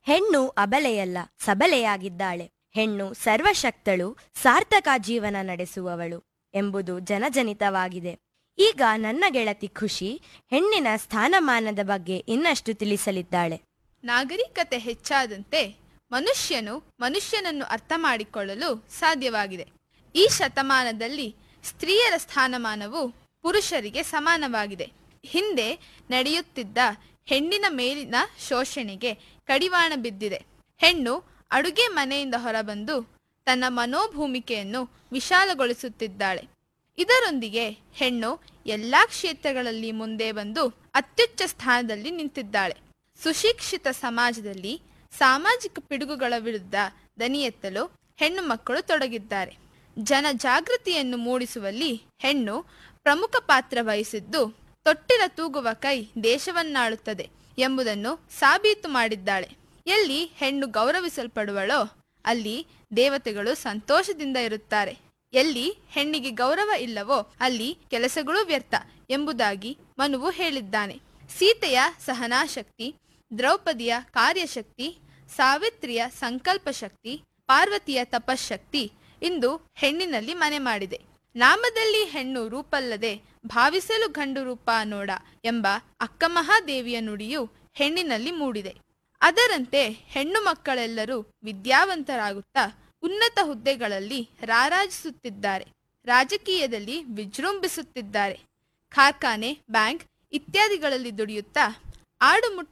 ಹೆಣ್ಣು ಅಬಲೆಯಲ್ಲ ಸಬಲೆಯಾಗಿದ್ದಾಳೆ ಹೆಣ್ಣು ಸರ್ವಶಕ್ತಳು ಸಾರ್ಥಕ ಜೀವನ ನಡೆಸುವವಳು ಎಂಬುದು ಜನಜನಿತವಾಗಿದೆ ಈಗ ನನ್ನ ಗೆಳತಿ ಖುಷಿ ಹೆಣ್ಣಿನ ಸ್ಥಾನಮಾನದ ಬಗ್ಗೆ ಇನ್ನಷ್ಟು ತಿಳಿಸಲಿದ್ದಾಳೆ ನಾಗರಿಕತೆ ಹೆಚ್ಚಾದಂತೆ ಮನುಷ್ಯನು ಮನುಷ್ಯನನ್ನು ಅರ್ಥ ಮಾಡಿಕೊಳ್ಳಲು ಸಾಧ್ಯವಾಗಿದೆ ಈ ಶತಮಾನದಲ್ಲಿ ಸ್ತ್ರೀಯರ ಸ್ಥಾನಮಾನವು ಪುರುಷರಿಗೆ ಸಮಾನವಾಗಿದೆ ಹಿಂದೆ ನಡೆಯುತ್ತಿದ್ದ ಹೆಣ್ಣಿನ ಮೇಲಿನ ಶೋಷಣೆಗೆ ಕಡಿವಾಣ ಬಿದ್ದಿದೆ ಹೆಣ್ಣು ಅಡುಗೆ ಮನೆಯಿಂದ ಹೊರಬಂದು ತನ್ನ ಮನೋಭೂಮಿಕೆಯನ್ನು ವಿಶಾಲಗೊಳಿಸುತ್ತಿದ್ದಾಳೆ ಇದರೊಂದಿಗೆ ಹೆಣ್ಣು ಎಲ್ಲಾ ಕ್ಷೇತ್ರಗಳಲ್ಲಿ ಮುಂದೆ ಬಂದು ಅತ್ಯುಚ್ಚ ಸ್ಥಾನದಲ್ಲಿ ನಿಂತಿದ್ದಾಳೆ ಸುಶಿಕ್ಷಿತ ಸಮಾಜದಲ್ಲಿ ಸಾಮಾಜಿಕ ಪಿಡುಗುಗಳ ವಿರುದ್ಧ ದನಿ ಎತ್ತಲು ಹೆಣ್ಣು ಮಕ್ಕಳು ತೊಡಗಿದ್ದಾರೆ ಜನ ಜಾಗೃತಿಯನ್ನು ಮೂಡಿಸುವಲ್ಲಿ ಹೆಣ್ಣು ಪ್ರಮುಖ ಪಾತ್ರ ವಹಿಸಿದ್ದು ತೊಟ್ಟಿಲ ತೂಗುವ ಕೈ ದೇಶವನ್ನಾಳುತ್ತದೆ ಎಂಬುದನ್ನು ಸಾಬೀತು ಮಾಡಿದ್ದಾಳೆ ಎಲ್ಲಿ ಹೆಣ್ಣು ಗೌರವಿಸಲ್ಪಡುವಳೋ ಅಲ್ಲಿ ದೇವತೆಗಳು ಸಂತೋಷದಿಂದ ಇರುತ್ತಾರೆ ಎಲ್ಲಿ ಹೆಣ್ಣಿಗೆ ಗೌರವ ಇಲ್ಲವೋ ಅಲ್ಲಿ ಕೆಲಸಗಳು ವ್ಯರ್ಥ ಎಂಬುದಾಗಿ ಮನುವು ಹೇಳಿದ್ದಾನೆ ಸೀತೆಯ ಸಹನಾಶಕ್ತಿ ದ್ರೌಪದಿಯ ಕಾರ್ಯಶಕ್ತಿ ಸಾವಿತ್ರಿಯ ಸಂಕಲ್ಪ ಶಕ್ತಿ ಪಾರ್ವತಿಯ ತಪಶಕ್ತಿ ಇಂದು ಹೆಣ್ಣಿನಲ್ಲಿ ಮನೆ ಮಾಡಿದೆ ನಾಮದಲ್ಲಿ ಹೆಣ್ಣು ರೂಪಲ್ಲದೆ ಭಾವಿಸಲು ಗಂಡು ರೂಪ ನೋಡ ಎಂಬ ಅಕ್ಕಮಹಾದೇವಿಯ ನುಡಿಯು ಹೆಣ್ಣಿನಲ್ಲಿ ಮೂಡಿದೆ ಅದರಂತೆ ಹೆಣ್ಣು ಮಕ್ಕಳೆಲ್ಲರೂ ವಿದ್ಯಾವಂತರಾಗುತ್ತಾ ಉನ್ನತ ಹುದ್ದೆಗಳಲ್ಲಿ ರಾರಾಜಿಸುತ್ತಿದ್ದಾರೆ ರಾಜಕೀಯದಲ್ಲಿ ವಿಜೃಂಭಿಸುತ್ತಿದ್ದಾರೆ ಕಾರ್ಖಾನೆ ಬ್ಯಾಂಕ್ ಇತ್ಯಾದಿಗಳಲ್ಲಿ ದುಡಿಯುತ್ತಾ ಆಡು